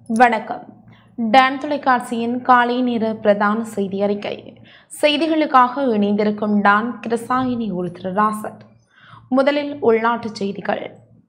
வணக்கம் டான் தொலைக்காட்சியின் காலை நேர பிரதான செய்தி அறிக்கை செய்திகளுக்காக இணைந்திருக்கும் டான் கிருசாயினி உருத்திரராசன் முதலில் உள்நாட்டுச் செய்திகள்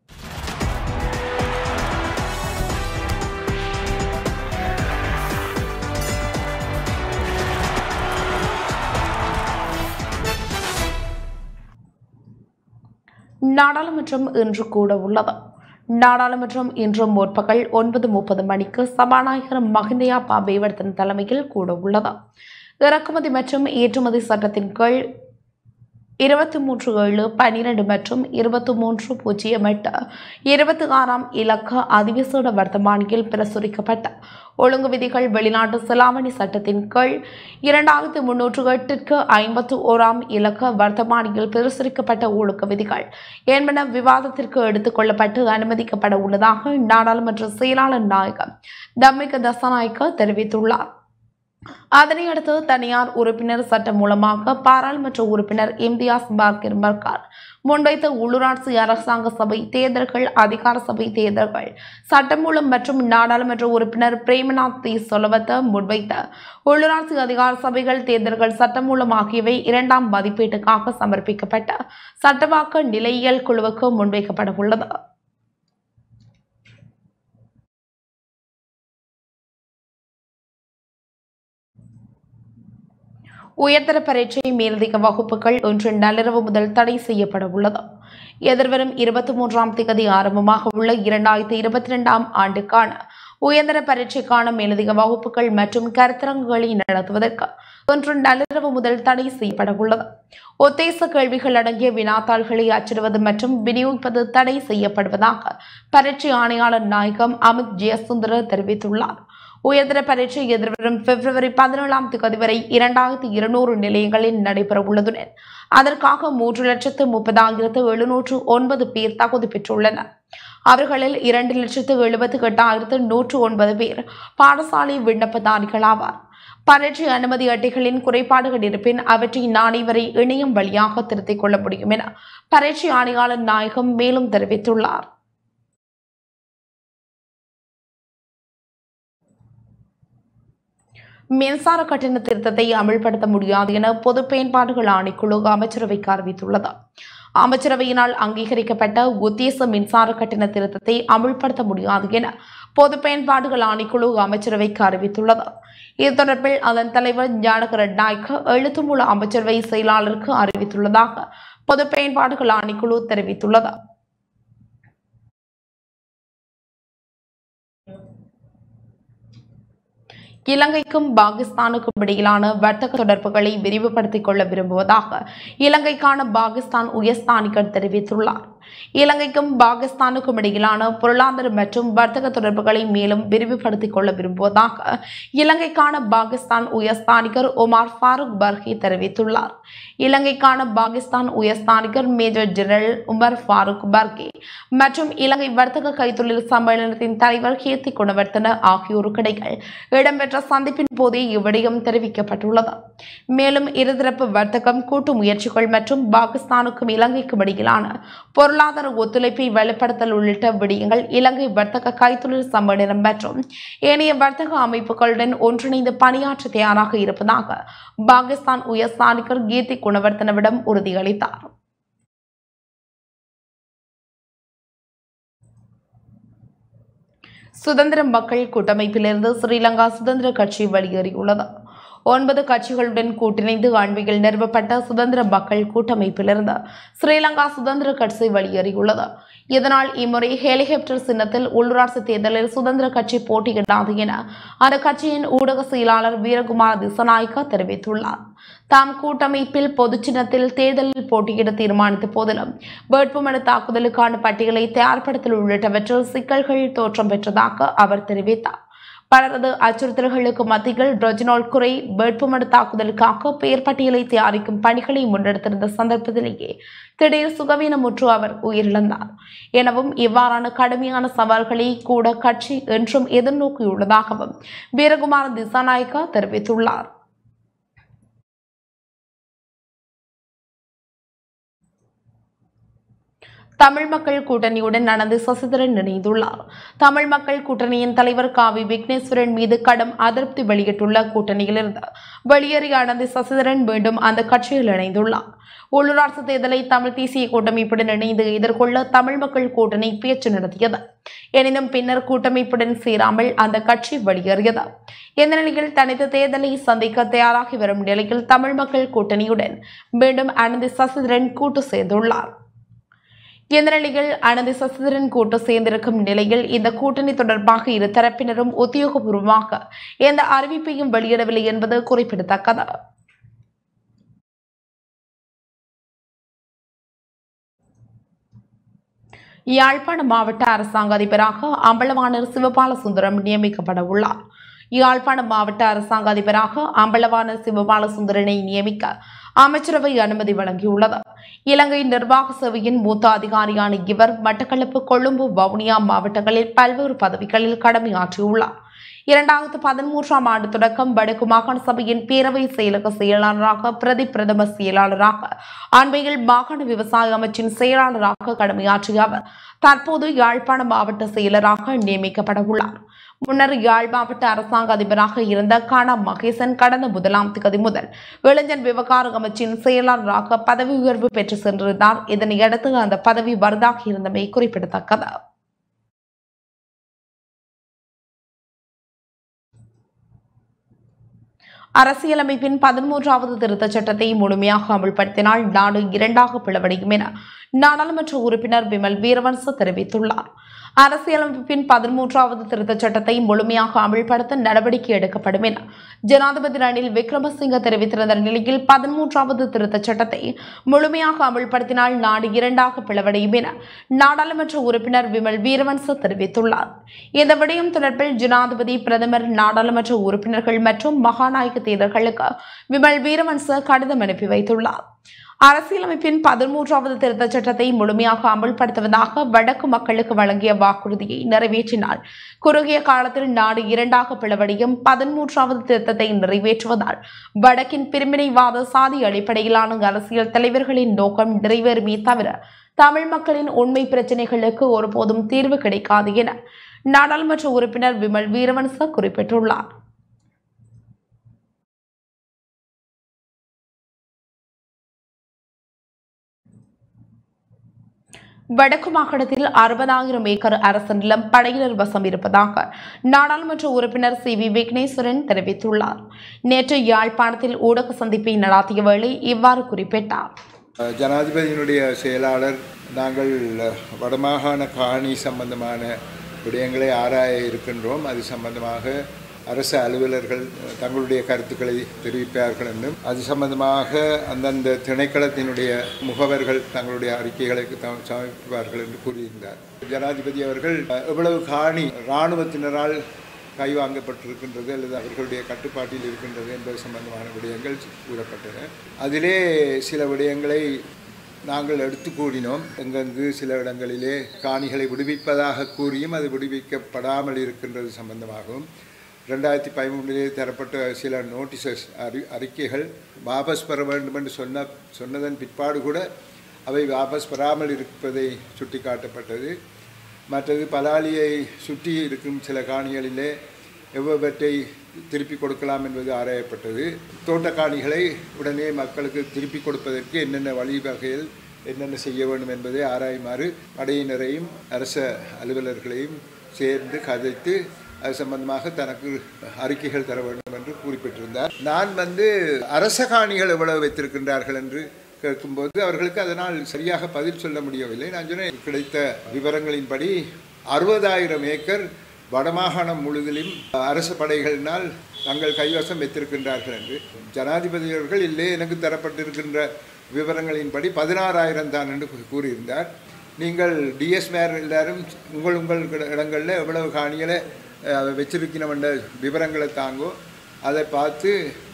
நாடாளுமன்றம் இன்று கூட உள்ளது நாடாளுமன்றம் இன்று முற்பகல் ஒன்பது முப்பது மணிக்கு சபாநாயகர் மஹிந்தயா பாபேவர்தன் தலைமையில் கூட உள்ளது இறக்குமதி மற்றும் ஏற்றுமதி சட்டத்தின் கீழ் இருபத்தி மூன்று ஏழு பனிரெண்டு மற்றும் இருபத்தி மூன்று பூஜ்ஜியம் எட்டு இருபத்தி ஆறாம் இலக்க அதிவிசேட வர்த்தமானியில் பிரசுரிக்கப்பட்ட ஒழுங்கு விதிகள் வெளிநாட்டு செலாவணி சட்டத்தின் கீழ் இரண்டாயிரத்தி முன்னூற்று எட்டிற்கு ஐம்பத்தி ஓராம் இலக்க வர்த்தமானியில் பிரசுரிக்கப்பட்ட ஒழுக்க விதிகள் என்பன விவாதத்திற்கு எடுத்துக் கொள்ளப்பட்டு அனுமதிக்கப்பட உள்ளதாக நாடாளுமன்ற செயலாளர் நாயகம் தம்மிக தசநாயக்க தெரிவித்துள்ளார் அதனையடுத்து தனியார் உறுப்பினர் சட்டம் மூலமாக பாராளுமன்ற உறுப்பினர் இம்தியாஸ் பார்கிர் மர்கார் முன்வைத்த உள்ளூராட்சி அரசாங்க சபை தேர்தல்கள் அதிகார சபை தேர்தல்கள் சட்டமூலம் மற்றும் நாடாளுமன்ற உறுப்பினர் பிரேமநாத் தி சொலவத்த முன்வைத்த உள்ளூராட்சி அதிகார சபைகள் தேர்தல்கள் சட்டமூலம் ஆகியவை இரண்டாம் மதிப்பீட்டுக்காக சமர்ப்பிக்கப்பட்ட சட்டவாக்க நிலையியல் குழுவுக்கு முன்வைக்கப்பட உள்ளது உயர்தர பரீட்சை மேலதிக வகுப்புகள் இன்று நள்ளிரவு முதல் தடை செய்யப்பட உள்ளது எதிர்வரும் இருபத்தி மூன்றாம் தேதி ஆரம்பமாக உள்ள இரண்டாயிரத்தி இருபத்தி ரெண்டாம் ஆண்டுக்கான உயர்தர பரீட்சைக்கான மேலதிக வகுப்புகள் மற்றும் கருத்தரங்குகளை நடத்துவதற்கு இன்று நள்ளிரவு முதல் தடை செய்யப்பட உள்ளது உத்தேச கேள்விகள் அடங்கிய வினாத்தாள்களை அச்சிடுவது மற்றும் விநியோகிப்பது தடை செய்யப்படுவதாக பரீட்சை ஆணையாளர் நாயகம் அமித் ஜெயசுந்தர தெரிவித்துள்ளார் உயர்தர பரீட்சை எதிர்வரும் பிப்ரவரி பதினேழாம் தேதி வரை இரண்டாயிரத்தி இருநூறு நிலையங்களில் நடைபெற உள்ளதுடன் அதற்காக மூன்று லட்சத்து முப்பதாயிரத்து எழுநூற்று ஒன்பது பேர் தகுதி பெற்றுள்ளனர் அவர்களில் இரண்டு லட்சத்து எழுபத்தி எட்டாயிரத்து நூற்று ஒன்பது பேர் பாடசாலை விண்ணப்பதாரிகள் ஆவார் பரீட்சை அனுமதி அட்டைகளின் குறைபாடுகள் இருப்பின் அவற்றை நாளை வரை இணையம் வழியாக திருத்திக் கொள்ள முடியும் என பரீட்சை ஆணையாளர் நாயகம் மேலும் தெரிவித்துள்ளார் மின்சார கட்டண திருத்தத்தை அமல்படுத்த முடியாது என பொது பயன்பாடுகள் ஆணைக்குழு அமைச்சரவைக்கு அறிவித்துள்ளது அமைச்சரவையினால் அங்கீகரிக்கப்பட்ட உத்தேச மின்சார கட்டண திருத்தத்தை அமுல்படுத்த முடியாது என பொது பயன்பாடுகள் ஆணைக்குழு அமைச்சரவைக்கு அறிவித்துள்ளது இது தொடர்பில் அதன் தலைவர் ஞானகர நாயக்க எழுத்து மூல அமைச்சரவை செயலாளருக்கு அறிவித்துள்ளதாக பொது பயன்பாடுகள் ஆணைக்குழு தெரிவித்துள்ளது இலங்கைக்கும் பாகிஸ்தானுக்கும் இடையிலான வர்த்தக தொடர்புகளை விரிவுபடுத்திக் கொள்ள விரும்புவதாக இலங்கைக்கான பாகிஸ்தான் உயர்ஸ்தானிகர் தெரிவித்துள்ளார் இலங்கைக்கும் பாகிஸ்தானுக்கும் இடையிலான பொருளாதார மற்றும் வர்த்தக தொடர்புகளை மேலும் விரிவுபடுத்திக் கொள்ள விரும்புவதாக இலங்கைக்கான பாகிஸ்தான் உயர்ஸ்தானிகர் ஒமார் ஃபாரூக் பர்ஹி தெரிவித்துள்ளார் இலங்கைக்கான பாகிஸ்தான் உயர்ஸ்தானிகர் மேஜர் ஜெனரல் உமர் ஃபாரூக் பர்கி மற்றும் இலங்கை வர்த்தக கைத்தொழில் சம்மேளனத்தின் தலைவர் கீர்த்தி குணவர்த்தன ஆகியோருக்கிடையில் இடம்பெற்ற சந்திப்பின் போதே இவ்விடயம் தெரிவிக்கப்பட்டுள்ளது மேலும் இருதரப்பு வர்த்தகம் கூட்டு முயற்சிகள் மற்றும் பாகிஸ்தானுக்கும் இலங்கைக்கும் இடையிலான பொருளாதார ஒத்துழைப்பை வலுப்படுத்தல் உள்ளிட்ட விடயங்கள் இலங்கை வர்த்தக கைத்தொழில் சம்மேளனம் மற்றும் ஏனைய வர்த்தக அமைப்புகளுடன் ஒன்றிணைந்து பணியாற்ற தயாராக இருப்பதாக பாகிஸ்தான் உயர்ஸ்தானிகர் கீர்த்தி குணவர்த்தனவிடம் உறுதியளித்தார் சுதந்திர மக்கள் கூட்டமைப்பிலிருந்து ஸ்ரீலங்கா சுதந்திர கட்சி வெளியேறியுள்ளது ஒன்பது கட்சிகளுடன் கூட்டிணைந்து அண்மையில் நிறுவப்பட்ட சுதந்திர மக்கள் கூட்டமைப்பிலிருந்து ஸ்ரீலங்கா சுதந்திர கட்சி வெளியேறியுள்ளது இதனால் இம்முறை ஹெலிகாப்டர் சின்னத்தில் உள்ளூராட்சி தேர்தலில் சுதந்திர கட்சி போட்டியிடாது என அந்த கட்சியின் ஊடக செயலாளர் வீரகுமார் திசநாயக்கா தெரிவித்துள்ளார் தாம் கூட்டமைப்பில் பொது சின்னத்தில் தேர்தலில் போட்டியிட தீர்மானித்த போதிலும் வேட்புமனு தாக்குதலுக்கான பட்டியலை தயார்படுத்தல் உள்ளிட்டவற்றில் சிக்கல்கள் தோற்றம் பெற்றதாக அவர் தெரிவித்தார் பலரது அச்சுறுத்தல்களுக்கு மத்தியில் ரொஜினால் குறை வேட்புமனு தாக்குதலுக்காக பெயர் பட்டியலை தயாரிக்கும் பணிகளை முன்னெடுத்திருந்த சந்தர்ப்பத்திலேயே திடீர் சுகவீனமுற்று அவர் உயிரிழந்தார் எனவும் இவ்வாறான கடுமையான சவால்களை கூட கட்சி என்றும் எதிர்நோக்கியுள்ளதாகவும் வீரகுமார் திசாநாயக்கா தெரிவித்துள்ளார் தமிழ் மக்கள் கூட்டணியுடன் நடந்து சசிதரன் இணைந்துள்ளார் தமிழ் மக்கள் கூட்டணியின் தலைவர் காவி விக்னேஸ்வரன் மீது கடும் அதிருப்தி வெளியிட்டுள்ள கூட்டணியிலிருந்து வெளியேறிய அனந்தி சசிதரன் மீண்டும் அந்த கட்சியில் இணைந்துள்ளார் உள்ளூராட்சி தேர்தலை தமிழ் தேசிய கூட்டமைப்புடன் இணைந்து எதிர்கொள்ள தமிழ் மக்கள் கூட்டணி பேச்சு நடத்தியது எனினும் பின்னர் கூட்டமைப்புடன் சேராமல் அந்த கட்சி வெளியேறியது இந்த நிலையில் தனித்து தேர்தலை சந்திக்க தயாராகி வரும் நிலையில் தமிழ் மக்கள் கூட்டணியுடன் மீண்டும் அனந்தி சசிதரன் கூட்டு சேர்ந்துள்ளார் இந்த நிலையில் அனந்தி சசிதரன் கூட்டு சேர்ந்திருக்கும் நிலையில் இந்த கூட்டணி தொடர்பாக இரு தரப்பினரும் உத்தியோகபூர்வமாக எந்த அறிவிப்பையும் வெளியிடவில்லை என்பது குறிப்பிடத்தக்கது யாழ்ப்பாண மாவட்ட அரசாங்க அதிபராக அம்பலவாணர் சிவபாலசுந்தரம் நியமிக்கப்பட உள்ளார் யாழ்ப்பாண மாவட்ட அரசாங்க அதிபராக அம்பலவாணர் சிவபாலசுந்தரனை நியமிக்க அமைச்சரவை அனுமதி வழங்கியுள்ளது இலங்கை நிர்வாக சேவையின் மூத்த அதிகாரியான இவர் மட்டக்களப்பு கொழும்பு வவுனியா மாவட்டங்களில் பல்வேறு பதவிகளில் கடமையாற்றியுள்ளார் இரண்டாயிரத்து பதிமூன்றாம் ஆண்டு தொடக்கம் வடக்கு மாகாண சபையின் பேரவை செயலக செயலாளராக பிரதி பிரதம செயலாளராக அண்மையில் மாகாண விவசாய அமைச்சின் செயலாளராக கடமையாற்றிய அவர் தற்போது யாழ்ப்பாண மாவட்ட செயலராக நியமிக்கப்பட உள்ளார் முன்னர் யாழ் மாவட்ட அரசாங்க அதிபராக இருந்த கானா மகேசன் கடந்த முதலாம் திகதி முதல் இளைஞர் விவகார அமைச்சின் செயலாளராக பதவி உயர்வு பெற்று சென்றிருந்தார் இதனையடுத்து அந்த பதவி வரதாகி இருந்தமை குறிப்பிடத்தக்கது அரசியலமைப்பின் பதிமூன்றாவது திருத்தச் சட்டத்தை முழுமையாக அமல்படுத்தினால் நாடு இரண்டாக பிளவடையும் என நாடாளுமன்ற உறுப்பினர் விமல் வீரவன்ச தெரிவித்துள்ளார் அரசியலமைப்பின் பதிமூன்றாவது திருத்தச் சட்டத்தை முழுமையாக அமல்படுத்த நடவடிக்கை எடுக்கப்படும் என ஜனாதிபதி ரணில் விக்ரமசிங்க தெரிவித்திருந்த நிலையில் பதிமூன்றாவது திருத்தச் சட்டத்தை முழுமையாக அமல்படுத்தினால் நாடு இரண்டாக பிளவடையும் என நாடாளுமன்ற உறுப்பினர் விமல் வீரவன்ச தெரிவித்துள்ளார் இந்த விடயம் தொடர்பில் ஜனாதிபதி பிரதமர் நாடாளுமன்ற உறுப்பினர்கள் மற்றும் மகாநாயக தேர்தல்களுக்கு விமல் வீரவன்ச கடிதம் அனுப்பி வைத்துள்ளார் அரசியலமைப்பின் பதிமூன்றாவது திருத்தச் சட்டத்தை முழுமையாக அமல்படுத்துவதாக வடக்கு மக்களுக்கு வழங்கிய வாக்குறுதியை நிறைவேற்றினால் குறுகிய காலத்தில் நாடு இரண்டாக பிளவடையும் பதிமூன்றாவது திருத்தத்தை நிறைவேற்றுவதால் வடக்கின் பிரிவினைவாத சாதி அடிப்படையிலான அரசியல் தலைவர்களின் நோக்கம் நிறைவேறுமே தவிர தமிழ் மக்களின் உண்மை பிரச்சினைகளுக்கு ஒருபோதும் தீர்வு கிடைக்காது என நாடாளுமன்ற உறுப்பினர் விமல் வீரவன்ச குறிப்பிட்டுள்ளார் வடக்கு மாகாணத்தில் அறுபதாயிரம் ஏக்கர் அரசு நிலம் படையினர் வசம் இருப்பதாக நாடாளுமன்ற உறுப்பினர் சி வி விக்னேஸ்வரன் தெரிவித்துள்ளார் நேற்று யாழ்ப்பாணத்தில் ஊடக சந்திப்பை நடத்திய வேளை இவ்வாறு குறிப்பிட்டார் ஜனாதிபதியினுடைய செயலாளர் நாங்கள் வடமாகாண காணி சம்பந்தமான விடயங்களை ஆராய இருக்கின்றோம் அது சம்பந்தமாக அரசு அலுவலர்கள் தங்களுடைய கருத்துக்களை தெரிவிப்பார்கள் என்றும் அது சம்பந்தமாக அந்தந்த திணைக்களத்தினுடைய முகவர்கள் தங்களுடைய அறிக்கைகளை த- சமர்ப்பிப்பார்கள் என்று கூறியிருந்தார் ஜனாதிபதி அவர்கள் எவ்வளவு காணி இராணுவத்தினரால் கைவாங்கப்பட்டிருக்கின்றது அல்லது அவர்களுடைய கட்டுப்பாட்டில் இருக்கின்றது என்பது சம்பந்தமான விடயங்கள் கூறப்பட்டன அதிலே சில விடயங்களை நாங்கள் எடுத்து கூறினோம் எங்கெங்கு சில இடங்களிலே காணிகளை விடுவிப்பதாக கூறியும் அது விடுவிக்கப்படாமல் இருக்கின்றது சம்பந்தமாகவும் ரெண்டாயிரத்தி பதிமூன்றிலே தரப்பட்ட சில நோட்டீசஸ் அறி அறிக்கைகள் வாபஸ் பெற வேண்டும் என்று சொன்ன சொன்னதன் பிற்பாடு கூட அவை வாபஸ் பெறாமல் இருப்பதை சுட்டிக்காட்டப்பட்டது மற்றது பலாலியை சுற்றி இருக்கும் சில காணிகளிலே எவ்வளவற்றை திருப்பி கொடுக்கலாம் என்பது ஆராயப்பட்டது தோட்ட காணிகளை உடனே மக்களுக்கு திருப்பி கொடுப்பதற்கு என்னென்ன வழிவகைகள் என்னென்ன செய்ய வேண்டும் என்பதை ஆராயுமாறு படையினரையும் அரச அலுவலர்களையும் சேர்ந்து கதைத்து அது சம்பந்தமாக தனக்கு அறிக்கைகள் தர வேண்டும் என்று குறிப்பிட்டிருந்தார் நான் வந்து அரச காணிகள் எவ்வளவு வைத்திருக்கின்றார்கள் என்று கேட்கும்போது அவர்களுக்கு அதனால் சரியாக பதில் சொல்ல முடியவில்லை நான் சொன்னேன் கிடைத்த விவரங்களின்படி அறுபதாயிரம் ஏக்கர் வடமாகாணம் முழுவதிலும் அரசு படைகளினால் தங்கள் கைவசம் வைத்திருக்கின்றார்கள் என்று ஜனாதிபதி அவர்கள் இல்லை எனக்கு தரப்பட்டிருக்கின்ற விவரங்களின்படி பதினாறாயிரம் தான் என்று கூ- கூறியிருந்தார் நீங்கள் டிஎஸ் மேர் எல்லாரும் உங்கள் உங்கள் இடங்களில் எவ்வளவு காணிகளை அஹ், வச்சிருக்கணும் என்ற விவரங்களை தாங்கோ அதை பார்த்து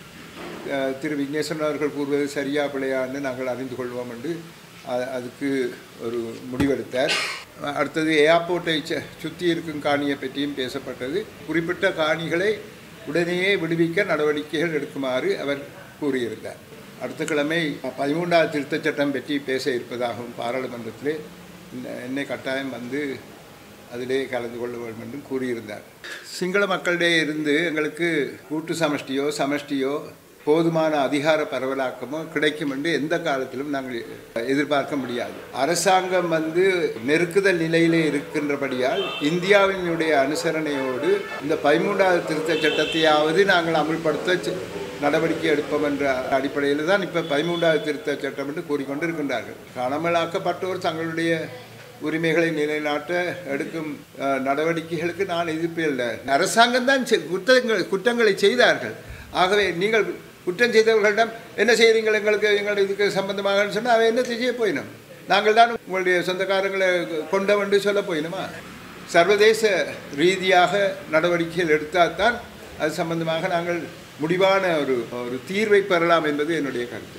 அஹ், திரு விக்னேஸ்வரன் அவர்கள் கூறுவது சரியா பிழையான்னு நாங்கள் அறிந்து கொள்வோம் என்று அ- அதுக்கு ஒரு முடிவெடுத்தார் அடுத்தது ஏர்போர்ட்டை ச- சுற்றி இருக்கும் காணியை பற்றியும் பேசப்பட்டது குறிப்பிட்ட காணிகளை உடனேயே விடுவிக்க நடவடிக்கைகள் எடுக்குமாறு அவர் கூறியிருந்தார் அடுத்த கிழமை பதிமூன்றாவது திருத்தச் சட்டம் பற்றி பேச இருப்பதாகவும் பாராளுமன்றத்திலே என்ன- என்னை கட்டாயம் வந்து அதிலே கலந்து கொள்ள வேண்டும் என்று கூறியிருந்தார் சிங்கள மக்களிடையே இருந்து எங்களுக்கு கூட்டு சமஷ்டியோ சமஷ்டியோ போதுமான அதிகார பரவலாக்கமோ கிடைக்கும் என்று எந்த காலத்திலும் நாங்கள் எதிர்பார்க்க முடியாது அரசாங்கம் வந்து நெருக்குதல் நிலையிலே இருக்கின்றபடியால் இந்தியாவினுடைய அனுசரணையோடு இந்த பதிமூன்றாவது திருத்த சட்டத்தையாவது நாங்கள் அமுல்படுத்த செ- நடவடிக்கை எடுப்போம் என்ற அடிப்படையில் தான் இப்போ பதிமூன்றாவது திருத்த சட்டம் என்று கூறிக்கொண்டு இருக்கின்றார்கள் காணாமலாக்கப்பட்டோர் தங்களுடைய உரிமைகளை நிலைநாட்ட எடுக்கும் அஹ், நடவடிக்கைகளுக்கு நான் எதிர்ப்பு இல்லை அரசாங்கம் தான் குற்றங்கள் குற்றங்களை செய்தார்கள் ஆகவே நீங்கள் குற்றம் செய்தவர்களிடம் என்ன செய்கிறீங்கள் எங்களுக்கு எங்கள் இதுக்கு சம்பந்தமாகன்னு சொன்னால் அவன் என்ன செய்ய போயினோம் நாங்கள் தான் உங்களுடைய சொந்தக்காரங்களை கொண்ட வந்து சொல்ல போயினுமா சர்வதேச ரீதியாக நடவடிக்கைகள் எடுத்தால் தான் அது சம்பந்தமாக நாங்கள் முடிவான ஒரு ஒரு தீர்வை பெறலாம் என்பது என்னுடைய கருத்து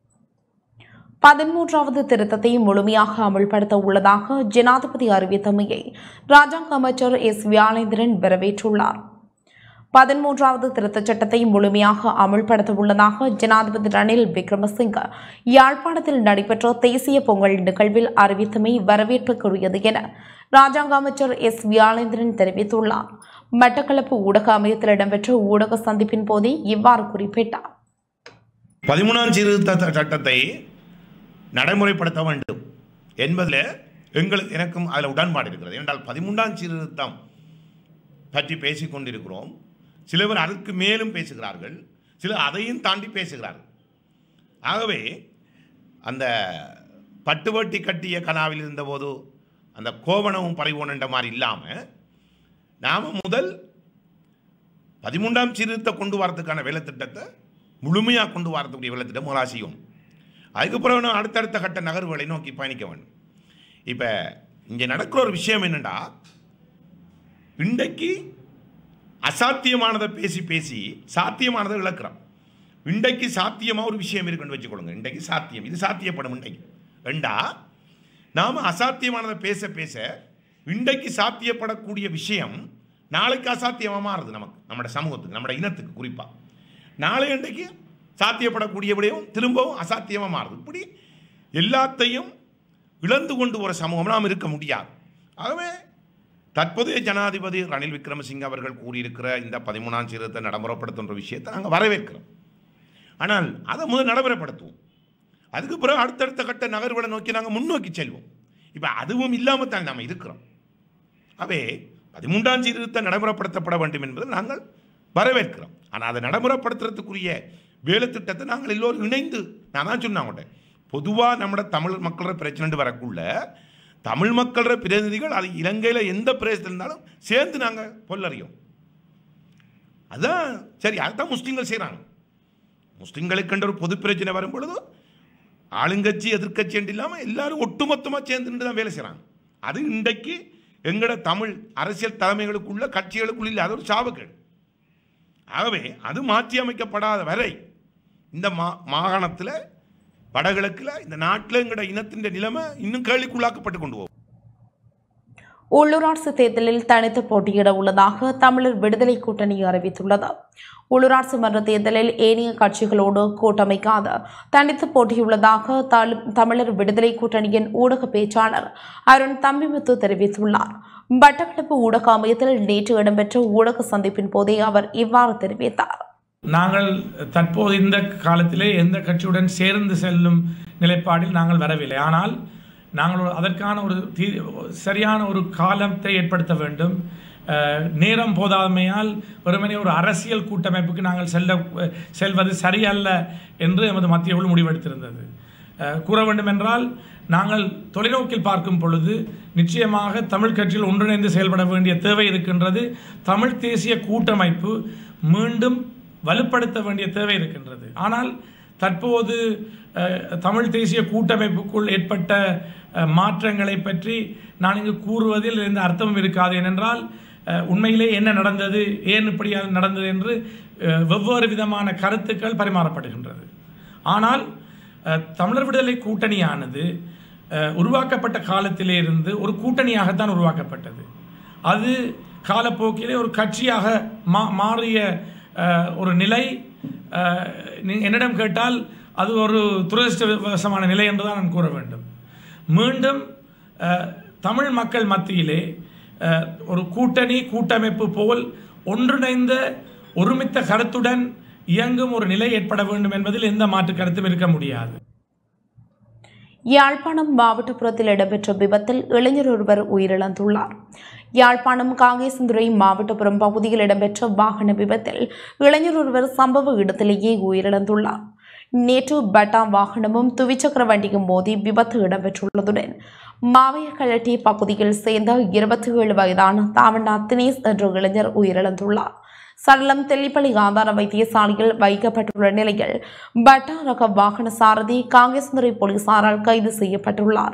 பதிமூன்றாவது திருத்தத்தை முழுமையாக அமல்படுத்த உள்ளதாக ஜனாதிபதி அறிவித்தமையை ராஜாங்க அமைச்சர் எஸ் வியாழேந்திரன் வரவேற்றுள்ளார் பதிமூன்றாவது திருத்தச் சட்டத்தை முழுமையாக அமல்படுத்த உள்ளதாக ஜனாதிபதி ரணில் விக்ரமசிங்க யாழ்ப்பாணத்தில் நடைபெற்ற தேசிய பொங்கல் நிகழ்வில் அறிவித்தமை வரவேற்புக்குரியது என ராஜாங்க அமைச்சர் எஸ் வியாழேந்திரன் தெரிவித்துள்ளார் மட்டக்களப்பு ஊடக அமையத்தில் இடம்பெற்ற ஊடக சந்திப்பின் போதே இவ்வாறு குறிப்பிட்டார் பதிமூணாம் சீர்திருத்த சட்டத்தை நடைமுறைப்படுத்த வேண்டும் என்பதில் எங்களுக்கு எனக்கும் அதில் உடன்பாடு இருக்கிறது என்றால் பதிமூன்றாம் சீர்திருத்தம் பற்றி பேசிக் கொண்டிருக்கிறோம் சிலவர் அதற்கு மேலும் பேசுகிறார்கள் சிலர் அதையும் தாண்டி பேசுகிறார்கள் ஆகவே அந்த பட்டுவட்டி கட்டிய கனாவில் இருந்தபோது அந்த கோவணமும் பறைவோனன்ற மாதிரி இல்லாமல் நாம் முதல் பதிமூன்றாம் சீர்திருத்த கொண்டு வரதுக்கான வேலை திட்டத்தை முழுமையாக கொண்டு வரக்கூடிய வேலை திட்டம் முதலா செய்யும் அதுக்கப்புறம் நான் அடுத்தடுத்த கட்ட நகர்வுகளை நோக்கி பயணிக்க வேண்டும் இப்போ இங்கே நடக்கிற ஒரு விஷயம் என்னென்னா இன்றைக்கு அசாத்தியமானதை பேசி பேசி சாத்தியமானதை இழக்கிறோம் இன்றைக்கு சாத்தியமாக ஒரு விஷயம் இருக்குன்னு வச்சுக்கொள்ளுங்க இன்றைக்கு சாத்தியம் இது சாத்தியப்படும் இன்றைக்கு ரெண்டா நாம் அசாத்தியமானதை பேச பேச இன்றைக்கு சாத்தியப்படக்கூடிய விஷயம் நாளைக்கு அசாத்தியமாக மாறுது நமக்கு நம்மட சமூகத்துக்கு நம்மட இனத்துக்கு குறிப்பாக நாளை இன்றைக்கு சாத்தியப்படக்கூடியபடியும் திரும்பவும் அசாத்தியமாக மாறுது இப்படி எல்லாத்தையும் இழந்து கொண்டு ஒரு சமூகம் நாம் இருக்க முடியாது ஆகவே தற்போதைய ஜனாதிபதி ரணில் விக்ரமசிங்க அவர்கள் கூறியிருக்கிற இந்த பதிமூணாம் சீரத்தை நடைமுறைப்படுத்துன்ற விஷயத்தை நாங்கள் வரவேற்கிறோம் ஆனால் அதை முதல் நடைமுறைப்படுத்துவோம் அதுக்கு பிறகு அடுத்தடுத்த கட்ட நகர்வுகளை நோக்கி நாங்கள் முன்னோக்கி செல்வோம் இப்போ அதுவும் இல்லாமல் தான் நாம் இருக்கிறோம் அவே பதிமூன்றாம் சீர்திருத்தம் நடைமுறைப்படுத்தப்பட வேண்டும் என்பதை நாங்கள் வரவேற்கிறோம் ஆனால் அதை நடைமுறைப்படுத்துறதுக்குரிய வேலை திட்டத்தை நாங்கள் எல்லோரும் இணைந்து நான் தான் சொன்னேன் அவங்கள்ட்ட பொதுவாக நம்மட தமிழ் மக்களோட பிரச்சனை வரக்குள்ள தமிழ் மக்களோட பிரதிநிதிகள் அது இலங்கையில் எந்த பிரதேசத்தில் இருந்தாலும் சேர்ந்து நாங்கள் பொல்லறியோம் அதான் சரி அதுதான் முஸ்லீம்கள் செய்கிறாங்க முஸ்லீம்களுக்கு ஒரு பொது பிரச்சனை வரும் பொழுது ஆளுங்கட்சி எதிர்க்கட்சி என்று இல்லாமல் எல்லாரும் ஒட்டுமொத்தமாக சேர்ந்து நின்று தான் வேலை செய்கிறாங்க அது இன்றைக்கு எங்களோட தமிழ் அரசியல் தலைமைகளுக்குள்ள கட்சிகளுக்குள்ள இல்லாத ஒரு சாபக்கேடு ஆகவே அது மாற்றி அமைக்கப்படாத வரை இந்த மா மாகாணத்தில் வடகிழக்கில் இந்த நாட்டில் எங்களோட இனத்தின் நிலைமை இன்னும் கேள்விக்குள்ளாக்கப்பட்டு கொண்டு போகும் உள்ளூராட்சி தேர்தலில் தனித்து போட்டியிட உள்ளதாக தமிழர் விடுதலை கூட்டணி அறிவித்துள்ளது உள்ளூராட்சி மன்ற தேர்தலில் ஏனைய கட்சிகளோடு கூட்டமைக்காத தனித்து போட்டியுள்ளதாக தளு- தமிழர் விடுதலை கூட்டணியின் ஊடக பேச்சாளர் அருண் தம்பிமுத்து தெரிவித்துள்ளார் மட்டக்களப்பு ஊடக அமையத்தில் நேற்று இடம்பெற்ற ஊடக சந்திப்பின் போதே அவர் இவ்வாறு தெரிவித்தார் நாங்கள் தற்போது இந்த காலத்திலே எந்த கட்சியுடன் சேர்ந்து செல்லும் நிலைப்பாடில் நாங்கள் வரவில்லை ஆனால் நாங்கள் ஒரு- அதற்கான ஒரு தீ சரியான ஒரு காலத்தை ஏற்படுத்த வேண்டும் அஹ், நேரம் போதாமையால் வெறுமனே ஒரு அரசியல் கூட்டமைப்புக்கு நாங்கள் செல்ல செல்வது சரியல்ல என்று எமது மத்திய குழு முடிவெடுத்திருந்தது அஹ், கூற வேண்டும் என்றால் நாங்கள் தொலைநோக்கில் பார்க்கும் பொழுது நிச்சயமாக தமிழ் கட்சியில் ஒன்றிணைந்து செயல்பட வேண்டிய தேவை இருக்கின்றது தமிழ் தேசிய கூட்டமைப்பு மீண்டும் வலுப்படுத்த வேண்டிய தேவை இருக்கின்றது ஆனால் தற்போது அஹ், தமிழ் தேசிய கூட்டமைப்புக்குள் ஏற்பட்ட அஹ், மாற்றங்களை பற்றி நான் இங்கு கூறுவதில் எந்த அர்த்தமும் இருக்காது ஏனென்றால் அஹ், உண்மையிலே என்ன நடந்தது ஏன் இப்படி நடந்தது என்று அஹ், வெவ்வேறு விதமான கருத்துக்கள் பரிமாறப்படுகின்றது ஆனால் அஹ், தமிழர் விடுதலை கூட்டணியானது அஹ், உருவாக்கப்பட்ட காலத்திலே இருந்து ஒரு கூட்டணியாகத்தான் உருவாக்கப்பட்டது அது காலப்போக்கிலே ஒரு கட்சியாக மா மாறிய அஹ், ஒரு நிலை அஹ், நீ- என்னிடம் கேட்டால் அது ஒரு துரதிருஷ்டவசமான நிலை என்று தான் நான் கூற வேண்டும் மீண்டும் அஹ், தமிழ் மக்கள் மத்தியிலே அஹ், ஒரு கூட்டணி கூட்டமைப்பு போல் ஒன்றிணைந்த ஒருமித்த கருத்துடன் இயங்கும் ஒரு நிலை ஏற்பட வேண்டும் என்பதில் எந்த மாற்று கருத்தும் இருக்க முடியாது யாழ்ப்பாணம் மாவட்டப்புறத்தில் இடம்பெற்ற விபத்தில் இளைஞர் ஒருவர் உயிரிழந்துள்ளார் யாழ்ப்பாணம் காங்கேசந்துறை மாவட்டப்புறம் பகுதியில் இடம்பெற்ற வாகன விபத்தில் இளைஞர் ஒருவர் சம்பவ இடத்திலேயே உயிரிழந்துள்ளார் நேற்று பட்டா வாகனமும் துவிச்சக்கர வண்டியும் மோதி விபத்து இடம்பெற்றுள்ளதுடன் மாவையக்கழட்டி பகுதியில் சேர்ந்த இருபத்தி ஏழு வயதான தாவண்ணா தினேஷ் என்ற இளைஞர் உயிரிழந்துள்ளார் சடலம் தெல்லிப்பள்ளி ஆதார வைத்தியசாலையில் வைக்கப்பட்டுள்ள நிலையில் பட்டா ரக வாகன சாரதி காங்கேசந்துறை போலீசாரால் கைது செய்யப்பட்டுள்ளார்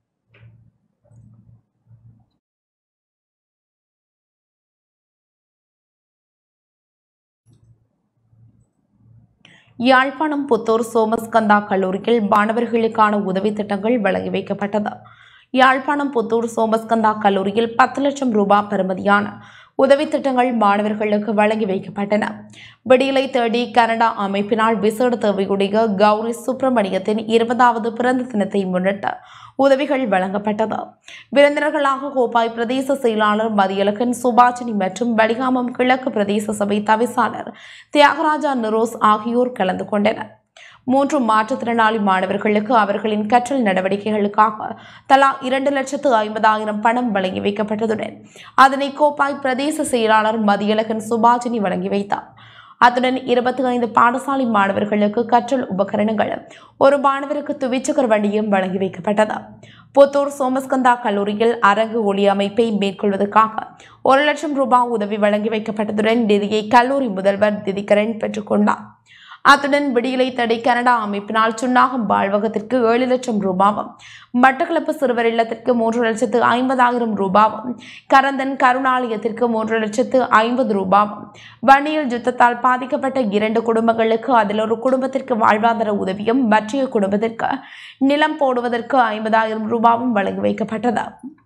யாழ்ப்பாணம் புத்தூர் சோமஸ்கந்தா கல்லூரியில் மாணவர்களுக்கான உதவி திட்டங்கள் வழங்கி வைக்கப்பட்டது யாழ்ப்பாணம் புத்தூர் சோமஸ்கந்தா கல்லூரியில் பத்து லட்சம் ரூபாய் பெறுமதியான உதவி திட்டங்கள் மாணவர்களுக்கு வழங்கி வைக்கப்பட்டன விடியலை தேடி கனடா அமைப்பினால் விசேட தேவையுடைய கௌரி சுப்பிரமணியத்தின் இருபதாவது பிறந்த தினத்தை முன்னிட்டு உதவிகள் வழங்கப்பட்டது விருந்தினர்களாக கோப்பாய் பிரதேச செயலாளர் மதியழகன் சுபாஷினி மற்றும் வலிகாமம் கிழக்கு பிரதேச சபை தவிசாளர் தியாகராஜா நிரோஸ் ஆகியோர் கலந்து கொண்டனர் மூன்று மாற்றுத்திறனாளி மாணவர்களுக்கு அவர்களின் கற்றல் நடவடிக்கைகளுக்காக தலா இரண்டு லட்சத்து ஐம்பதாயிரம் பணம் வழங்கி வைக்கப்பட்டதுடன் அதனை கோப்பாய் பிரதேச செயலாளர் மதியழகன் சுபாஜினி வழங்கி வைத்தார் அத்துடன் இருபத்தி ஐந்து பாடசாலை மாணவர்களுக்கு கற்றல் உபகரணங்கள் ஒரு மாணவருக்கு துவிச்சக்கர வண்டியும் வழங்கி வைக்கப்பட்டது புத்தூர் சோமஸ்கந்தா கல்லூரியில் அரங்கு ஒளி அமைப்பை மேற்கொள்வதற்காக ஒரு லட்சம் ரூபாய் உதவி வழங்கி வைக்கப்பட்டதுடன் நிதியை கல்லூரி முதல்வர் திதிகரன் பெற்றுக்கொண்டார் அத்துடன் விடியலை தடை கனடா அமைப்பினால் சுன்னாகம் வாழ்வகத்திற்கு ஏழு லட்சம் ரூபாவும் மட்டக்களப்பு சிறுவர் இல்லத்திற்கு மூன்று லட்சத்து ஐம்பதாயிரம் ரூபாவும் கரந்தன் கருணாலயத்திற்கு மூன்று லட்சத்து ஐம்பது ரூபாவும் வன்னியில் யுத்தத்தால் பாதிக்கப்பட்ட இரண்டு குடும்பங்களுக்கு அதில் ஒரு குடும்பத்திற்கு வாழ்வாதார உதவியும் மற்றைய குடும்பத்திற்கு நிலம் போடுவதற்கு ஐம்பதாயிரம் ரூபாவும் வழங்கி வைக்கப்பட்டது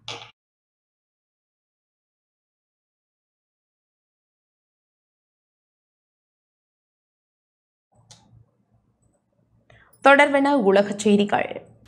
தொடர்வென உலகச் செய்திகள்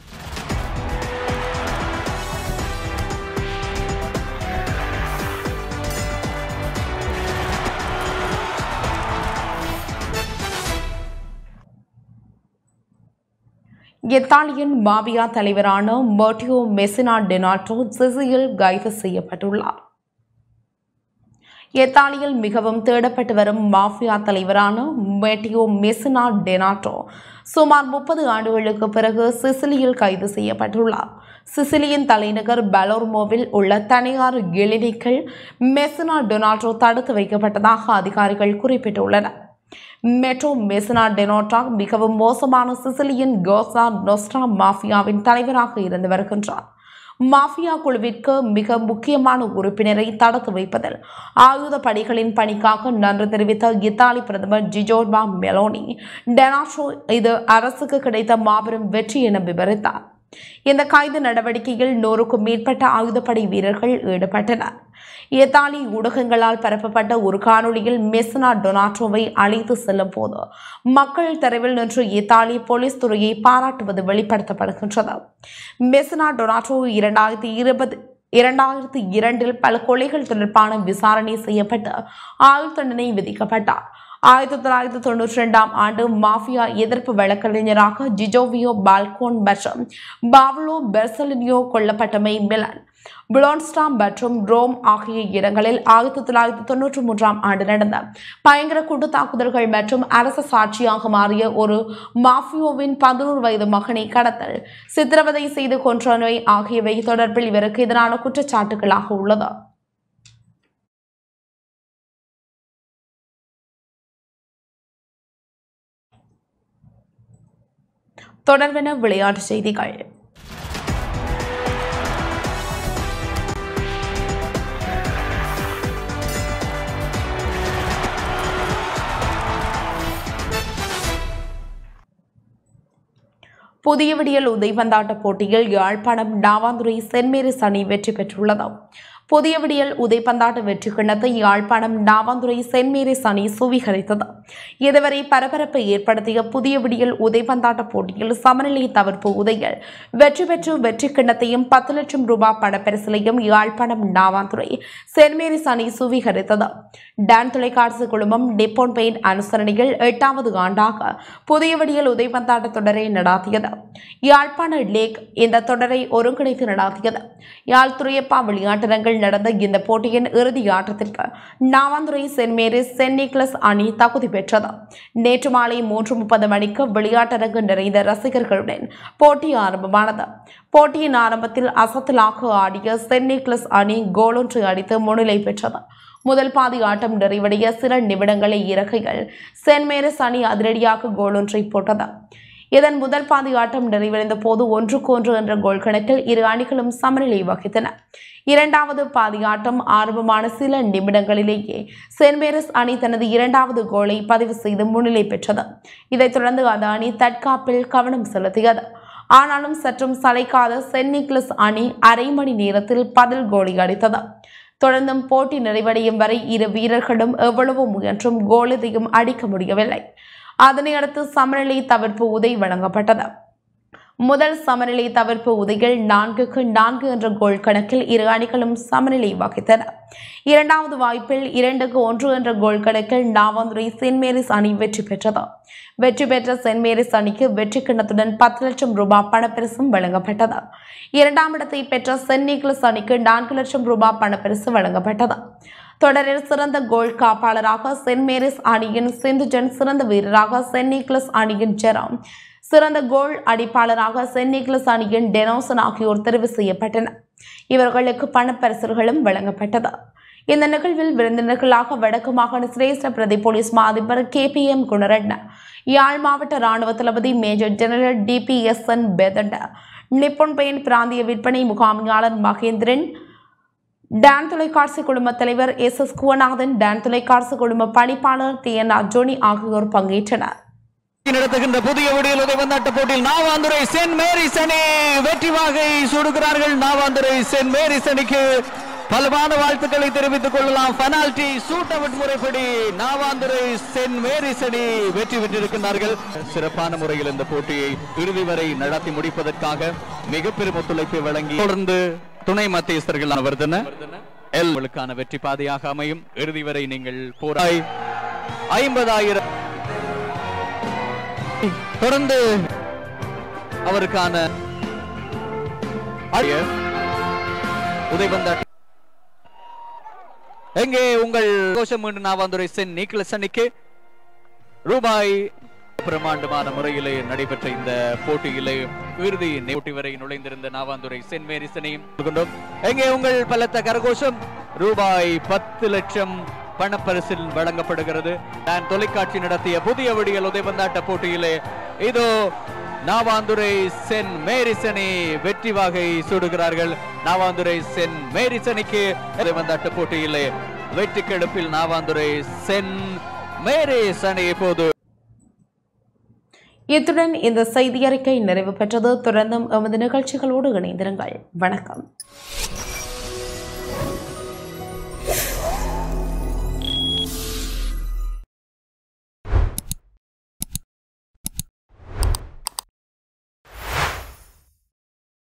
இத்தாலியின் மாபியா தலைவரான மோட்டியோ மெசினா டெனாட்டோ சிசியில் கைது செய்யப்பட்டுள்ளார் இத்தாலியில் மிகவும் தேடப்பட்டு வரும் மாஃபியா தலைவரான மெட்டியோ மெசினா டெனாட்டோ சுமார் முப்பது ஆண்டுகளுக்கு பிறகு சிசிலியில் கைது செய்யப்பட்டுள்ளார் சிசிலியின் தலைநகர் பலோர்மோவில் உள்ள தனியார் கிளினிக்கில் மெசினா டொனாட்டோ தடுத்து வைக்கப்பட்டதாக அதிகாரிகள் குறிப்பிட்டுள்ளனர் மெட்ரோ மெசினா டெனோட்டா மிகவும் மோசமான சிசிலியின் கோசா நொஸ்ட்ரா மாஃபியாவின் தலைவராக இருந்து வருகின்றார் மாஃபியா குழுவிற்கு மிக முக்கியமான உறுப்பினரை தடுத்து வைப்பதில் ஆயுத படைகளின் பணிக்காக நன்றி தெரிவித்த இத்தாலி பிரதமர் ஜிஜோர்பா மெலோனி டெனாஷோ இது அரசுக்கு கிடைத்த மாபெரும் வெற்றி என விவரித்தார் இந்த கைது நடவடிக்கையில் நூறுக்கும் மேற்பட்ட ஆயுதப்படை வீரர்கள் ஈடுபட்டனர் இத்தாலி ஊடகங்களால் பரப்பப்பட்ட ஒரு காணொளியில் மெஸ்னா டொனாட்டோவை அழைத்து செல்லும் போது மக்கள் தெருவில் நின்று இத்தாலி போலீஸ் துறையை பாராட்டுவது வெளிப்படுத்தப்படுகின்றது மெஸ்னா டொனாட்டோ இரண்டாயிரத்தி இருபது இரண்டாயிரத்தி இரண்டில் பல கொலைகள் தொடர்பான விசாரணை செய்யப்பட்டு ஆயுள் தண்டனை விதிக்கப்பட்டார் ஆயிரத்தி தொள்ளாயிரத்தி தொண்ணூற்றி ரெண்டாம் ஆண்டு மாஃபியா எதிர்ப்பு வழக்கறிஞராக ஜிஜோவியோ பால்கோன் மற்றும் பாவ்லோ பெர்சலினியோ கொல்லப்பட்டமை மிலன் புளோன்ஸ்டா மற்றும் ரோம் ஆகிய இடங்களில் ஆயிரத்தி தொள்ளாயிரத்தி தொண்ணூற்றி மூன்றாம் ஆண்டு நடந்த பயங்கர கூட்டு தாக்குதல்கள் மற்றும் அரச சாட்சியாக மாறிய ஒரு மாஃபியோவின் பதினோரு வயது மகனை கடத்தல் சித்திரவதை செய்து கொன்றவை ஆகியவை தொடர்பில் இவருக்கு எதிரான குற்றச்சாட்டுகளாக உள்ளது தொடர்பென விளையாட்டுச் செய்திகள் புதிய விடியல் உதைபந்தாட்ட போட்டியில் யாழ்ப்பாணம் நாவாந்துறை சென்ட் மேரிஸ் அணி வெற்றி பெற்றுள்ளது புதிய விடியல் உதைப்பந்தாட்ட வெற்றி கிண்ணத்தை யாழ்ப்பாணம் நாவாந்துறை சென்ட் மேரிஸ் அணி சுவீகரித்தது இதுவரை பரபரப்பை ஏற்படுத்திய புதிய விடியல் உதைப்பந்தாட்ட போட்டியில் சமநிலை தவிர்ப்பு உதையில் வெற்றி பெற்று வெற்றி கிண்ணத்தையும் பத்து லட்சம் ரூபாய் பணப்பரிசிலையும் யாழ்ப்பாணம் நாவாந்துறை சென்ட் மேரிஸ் அணி சுவீகரித்தது டான் தொலைக்காட்சி குழுமம் நிப்போன் பெயின் அனுசரணையில் எட்டாவது ஆண்டாக புதிய விடியல் உதைப்பந்தாட்ட தொடரை நடாத்தியது யாழ்ப்பாண லேக் இந்த தொடரை ஒருங்கிணைத்து நடாத்தியது யாழ் துறையப்பா விளையாட்டரங்கில் நடந்த இந்த போட்டியின் இறுதி ஆட்டத்திற்கு Navanthurai saint Mary's saint Nicholas அணி தகுதி பெற்றது நேற்று மாலை மூன்று முப்பது மணிக்கு விளையாட்டரங்கு நிறைந்த ரசிகர்களுடன் போட்டி ஆரம்பமானது போட்டியின் ஆரம்பத்தில் அசத்தலாக ஆடிய சென்ட் நிக்லஸ் அணி கோலொன்று அடித்து முன்னிலை பெற்றது முதல் பாதி ஆட்டம் நிறைவடைய சில நிமிடங்களை இறக்கைகள் சென்ட் மேரிஸ் அணி அதிரடியாக கோலொன்றை போட்டது இதன் முதல் பாதி ஆட்டம் நிறைவடைந்த போது ஒன்றுக்கு ஒன்று என்ற கோல் கணக்கில் இரு அணிகளும் சமநிலை வகித்தன இரண்டாவது பாதி ஆட்டம் ஆரம்பமான சில நிமிடங்களிலேயே சென்ட் மேரிஸ் அணி தனது இரண்டாவது கோலை பதிவு செய்து முன்னிலை பெற்றது இதைத் தொடர்ந்து அந்த அணி தற்காப்பில் கவனம் செலுத்தியது ஆனாலும் சற்றும் சளைக்காத சென்ட் நிக்லஸ் அணி அரை மணி நேரத்தில் பதில் கோலை அடித்தது தொடர்ந்தும் போட்டி நிறைவடையும் வரை இரு வீரர்களும் எவ்வளவு முயன்றும் கோல் எதையும் அடிக்க முடியவில்லை அதனை அடுத்து சமநிலை தவிர்ப்பு உதை வழங்கப்பட்டது முதல் சமநிலை தவிர்ப்பு உதையில் நான்குக்கு நான்கு என்ற கோல் கணக்கில் இரு அணிகளும் சமநிலை வகித்தன இரண்டாவது வாய்ப்பில் இரண்டுக்கு ஒன்று என்ற கோல் கணக்கில் நாவாந்துறை சென்ட் மேரிஸ் அணி வெற்றி பெற்றது வெற்றி பெற்ற சென்ட் மேரிஸ் அணிக்கு வெற்றி கிண்ணத்துடன் பத்து லட்சம் ரூபாய் பணப்பரிசும் வழங்கப்பட்டது இரண்டாம் இடத்தை பெற்ற சென்ட் நிக்லஸ் அணிக்கு நான்கு லட்சம் ரூபாய் பணப்பரிசு வழங்கப்பட்டது தொடரில் சிறந்த கோல் காப்பாளராக சென்ட் மேரிஸ் அணியின் சிந்துஜன் சிறந்த வீரராக சென்ட் நிக்லஸ் அணியின் ஜெராம் சிறந்த கோல் அடிப்பாளராக சென்ட் நிக்லஸ் அணியின் டெனோசன் ஆகியோர் தெரிவு செய்யப்பட்டனர் இவர்களுக்கு பணப்பரிசுகளும் வழங்கப்பட்டது இந்த நிகழ்வில் விருந்தினர்களாக வடக்கு மாகாண சிரேஷ்ட பிரதி போலீஸ் மா அதிபர் K P M Gunaratne Yazh மாவட்ட ராணுவ தளபதி major general D P S N Pethanda Nippon paint பிராந்திய விற்பனை முகாமியாளர் மகேந்திரன் டான் தொலைக்காட்சி குழும தலைவர் எஸ் எஸ் குவநாதன் டான் தொலைக்காட்சி குழும பணிப்பாளர் டி என் அஜோனி ஆகியோர் பங்கேற்றனர் நடத்துகின்ற புதிய விடியல் உதயவந்தாட்ட போட்டியில் நாவாந்துரை சென்ட் மேரிஸ் அணி வெற்றி வாகை சூடுகிறார்கள் நாவாந்துரை சென்ட் மேரிஸ் அணிக்கு பலமான வாழ்த்துக்களை தெரிவித்துக் கொள்ளலாம் பெனால்டி சூட் அவுட் முறைப்படி நாவாந்துரை சென்ட் மேரிஸ் அணி வெற்றி பெற்றிருக்கிறார்கள் சிறப்பான முறையில் இந்த போட்டியை இறுதி வரை நடத்தி முடிப்பதற்காக மிக பெரும் ஒத்துழைப்பை வழங்கி தொடர்ந்து துணை மத்தியஸ்தர்கள் வர்தன எல்களுக்கான வெற்றி பாதையாக அமையும் இறுதி வரை நீங்கள் போராய் ஐம்பதாயிரம் தொடர்ந்து அவருக்கான அரிய உதயவந்த எங்கே உங்கள் கோஷம் மீண்டும் நாவாந்துரை சென் நிக்கலஸ் அணிக்கு ரூபாய் பிரமாண்டமான முறையிலே நடைபெற்ற இந்த போட்டியிலே இறுதி போட்டி வரை நுழைந்திருந்த நாவாந்துரை சென்ட் மேரிசனையும் கொண்டோம் எங்கே உங்கள் பலத்த கரகோஷம் ரூபாய் பத்து லட்சம் பணப்பரிசில் வழங்கப்படுகிறது நான் தொலைக்காட்சி நடத்திய புதிய விடியல் உதயபந்தாட்ட போட்டியிலே இதோ நாவாந்துரை சென் மேரிசனி வெற்றி வாகை சூடுகிறார்கள் நாவாந்துரை சென் மேரிசனிக்கு உதயபந்தாட்ட போட்டியிலே வெற்றி கெடுப்பில் நாவாந்துரை சென் மேரிசனி இப்போது இத்துடன் இந்த செய்தி அறிக்கை நிறைவு பெற்றது தொடர்ந்தும் எமது நிகழ்ச்சிகளோடு இணைந்திருங்கள் வணக்கம்